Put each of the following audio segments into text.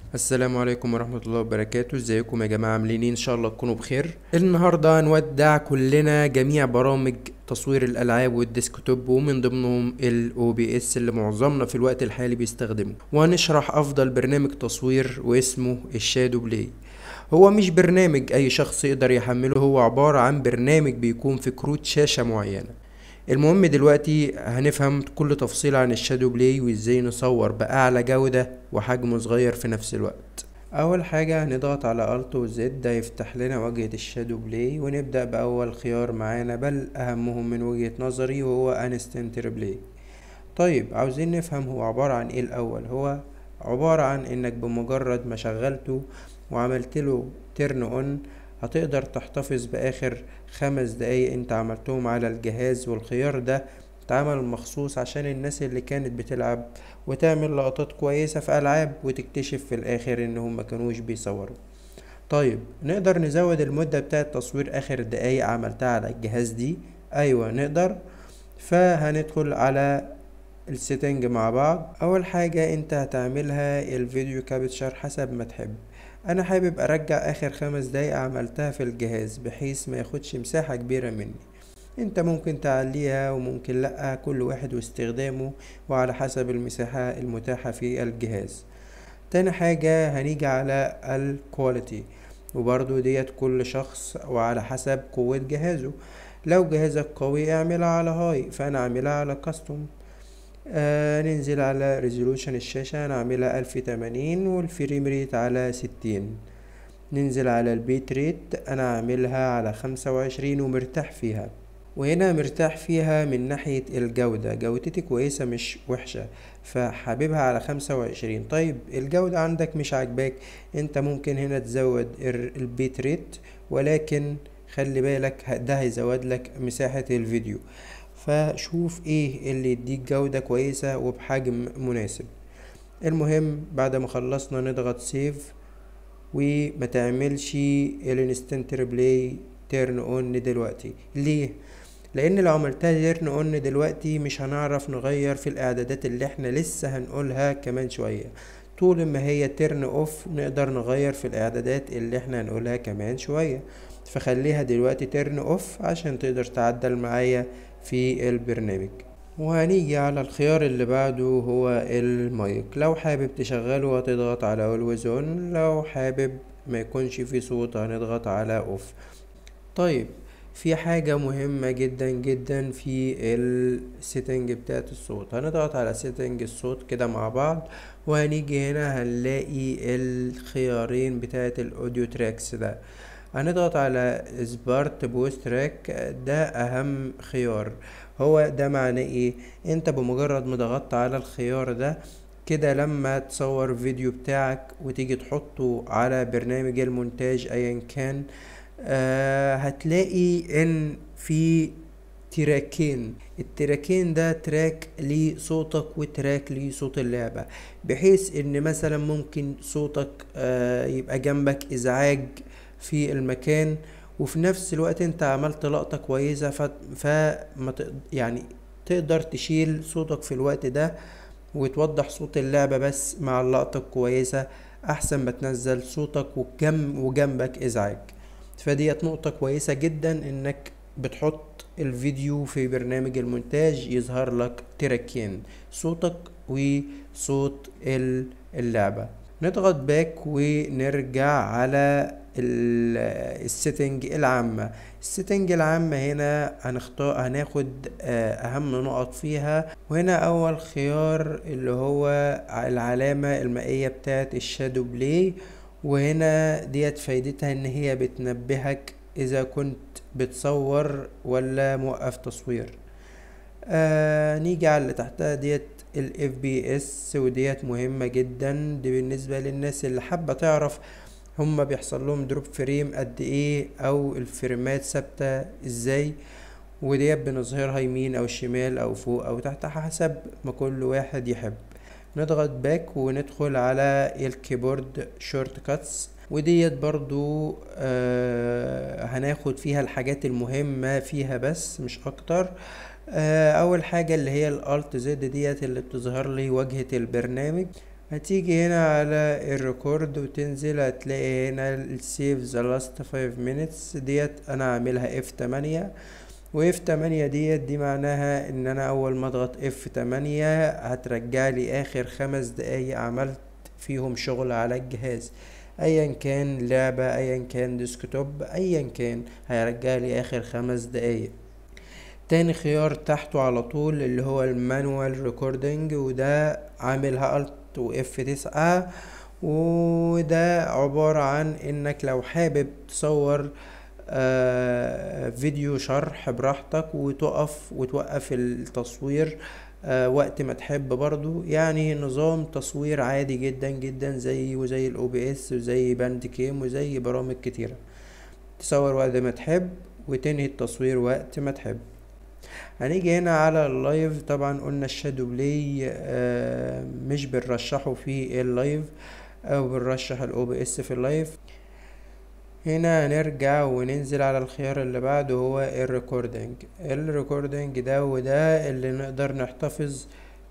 السلام عليكم ورحمة الله وبركاته ازيكم يا جماعة عاملين ايه ان شاء الله تكونوا بخير النهاردة هنودع كلنا جميع برامج تصوير الالعاب والديسكتوب ومن ضمنهم ال OBS اللي معظمنا في الوقت الحالي بيستخدمه وهنشرح افضل برنامج تصوير واسمه الشادو بلاي هو مش برنامج اي شخص يقدر يحمله هو عبارة عن برنامج بيكون في كروت شاشة معينة المهم دلوقتي هنفهم كل تفصيل عن الشادو بلاي وازاي نصور بأعلى جودة وحجم صغير في نفس الوقت اول حاجة هنضغط على الت وزد ده يفتح لنا واجهة الشادو بلاي ونبدأ باول خيار معانا بل اهمهم من وجهة نظري وهو انستنت ريبلاي طيب عاوزين نفهم هو عبارة عن ايه الاول هو عبارة عن انك بمجرد ما شغلته وعملت له تيرن اون هتقدر تحتفظ باخر خمس دقايق انت عملتهم على الجهاز والخيار ده اتعمل مخصوص عشان الناس اللي كانت بتلعب وتعمل لقطات كويسة في ألعاب وتكتشف في الآخر إن هم مكانوش بيصوروا طيب نقدر نزود المدة بتاعة تصوير آخر دقايق عملتها على الجهاز دي أيوة نقدر فهندخل على السيتنج مع بعض أول حاجة انت هتعملها الفيديو كابتشر حسب ما تحب انا حابب ارجع اخر خمس دقايق عملتها في الجهاز بحيث ما ياخدش مساحة كبيرة مني انت ممكن تعليها وممكن لا كل واحد واستخدامه وعلى حسب المساحة المتاحة في الجهاز تاني حاجة هنيجي على الكواليتي وبرضو ديت كل شخص وعلى حسب قوة جهازه لو جهازك قوي اعملها على هاي فانا اعملها على كاستوم آه ننزل على ريزولوشن الشاشة نعملها ألف تمانين والفريم ريت على ستين ننزل على البيت ريت أنا عاملها على خمسة وعشرين ومرتاح فيها وهنا مرتاح فيها من ناحية الجودة جودتي كويسة مش وحشة فحاببها على خمسة وعشرين طيب الجودة عندك مش عاجباك انت ممكن هنا تزود البيت ريت ولكن خلي بالك ده هيزود لك مساحة الفيديو فشوف ايه اللي يديك جودة كويسة وبحجم مناسب المهم بعد ما خلصنا نضغط سيف وما تعملش الانستنت ريبلاي تيرن اون دلوقتي ليه لان لو عملتها تيرن اون دلوقتي مش هنعرف نغير في الاعدادات اللي احنا لسه هنقولها كمان شوية طول ما هي تيرن اوف نقدر نغير في الاعدادات اللي احنا هنقولها كمان شوية فخليها دلوقتي تيرن اوف عشان تقدر تعدل معايا في البرنامج وهنيجي على الخيار اللي بعده هو المايك لو حابب تشغله هتضغط على always on لو حابب ما يكونش في صوت هنضغط على اوف طيب في حاجة مهمة جدا جدا في السيتنج بتاعت الصوت هنضغط على سيتنج الصوت كده مع بعض وهنيجي هنا هنلاقي الخيارين بتاعت الاوديو تراكس ده هنضغط على سبارت بوست تراك ده اهم خيار هو ده معناه ايه انت بمجرد ما ضغطت على الخيار ده كده لما تصور فيديو بتاعك وتيجي تحطه على برنامج المونتاج ايا كان آه هتلاقي ان في تراكين التراكين ده تراك لصوتك وتراك لصوت اللعبة بحيث ان مثلا ممكن صوتك آه يبقى جنبك ازعاج في المكان وفي نفس الوقت انت عملت لقطة كويسة ف... فما ت... يعني تقدر تشيل صوتك في الوقت ده وتوضح صوت اللعبة بس مع اللقطة الكويسة احسن ما تنزل صوتك وجم... وجنبك ازعاج فديت نقطة كويسة جدا انك بتحط الفيديو في برنامج المونتاج يظهر لك تراكين صوتك وصوت اللعبة نضغط باك ونرجع على السيتنج العامة السيتنج العامة هنا هنختار هناخد اهم نقط فيها وهنا اول خيار اللي هو العلامة المائية بتاعت الشادو بلاي وهنا ديت فايدتها ان هي بتنبهك اذا كنت بتصور ولا موقف تصوير آه نيجي على اللي تحتها ديت ال FPS وديت مهمة جدا دي بالنسبة للناس اللي حابة تعرف هما بيحصل لهم دروب فريم قد ايه او الفريمات ثابتة ازاي وديت بنظهرها يمين او شمال او فوق او تحت حسب ما كل واحد يحب نضغط باك وندخل على الكيبورد شورت كاتس وديت برضو آه هناخد فيها الحاجات المهمة فيها بس مش اكتر آه اول حاجة اللي هي الالت زد ديت اللي بتظهر لي واجهة البرنامج هتيجي هنا على الريكورد وتنزل هتلاقي هنا السيف ذا لاست 5 minutes ديت انا عاملها اف 8 واف 8 ديت دي معناها ان انا اول ما اضغط اف 8 هترجع لي اخر خمس دقايق عملت فيهم شغل على الجهاز ايا كان لعبة ايا كان ديسكتوب ايا كان هيرجع لي اخر خمس دقايق تاني خيار تحته على طول اللي هو المانوال ريكوردنج وده عاملها الت واف تسعة وده عبارة عن انك لو حابب تصور آه فيديو شرح براحتك وتقف وتوقف التصوير آه وقت ما تحب برضو يعني نظام تصوير عادي جدا جدا زي وزي الاو بي اس وزي باند كيم وزي برامج كتيرة تصور وقت ما تحب وتنهي التصوير وقت ما تحب هنيجي هنا على اللايف طبعا قلنا الشادو بلاي آه مش بنرشحه في اللايف او بنرشح الاو بي اس في اللايف هنا هنرجع وننزل على الخيار اللي بعده هو الريكوردنج الريكوردنج ده وده اللي نقدر نحتفظ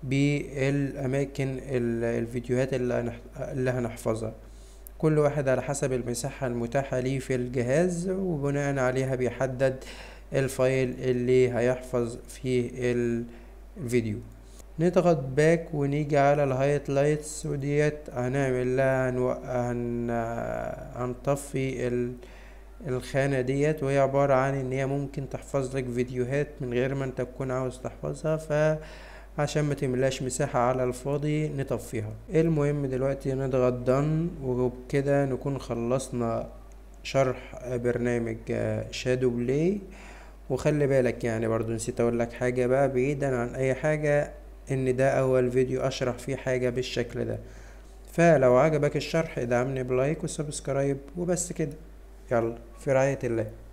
بالاماكن الفيديوهات اللي, اللي هنحفظها كل واحد على حسب المساحة المتاحة ليه في الجهاز وبناء عليها بيحدد الفايل اللي هيحفظ فيه الفيديو نضغط باك ونيجي على الهايت لايتس وديت هنعمل لها هن... هنطفي ال... الخانة ديت وهي عبارة عن ان هي ممكن تحفظ لك فيديوهات من غير ما انت تكون عاوز تحفظها فعشان ما تملاش مساحة على الفاضي نطفيها المهم دلوقتي نضغط دن وبكده نكون خلصنا شرح برنامج شادو بلاي وخلي بالك يعني برضو نسيت اقول لك حاجة بقى بعيدا عن اي حاجة ان ده اول فيديو اشرح فيه حاجة بالشكل ده فلو عجبك الشرح ادعمني بلايك وسبسكرايب وبس كده يلا في رعاية الله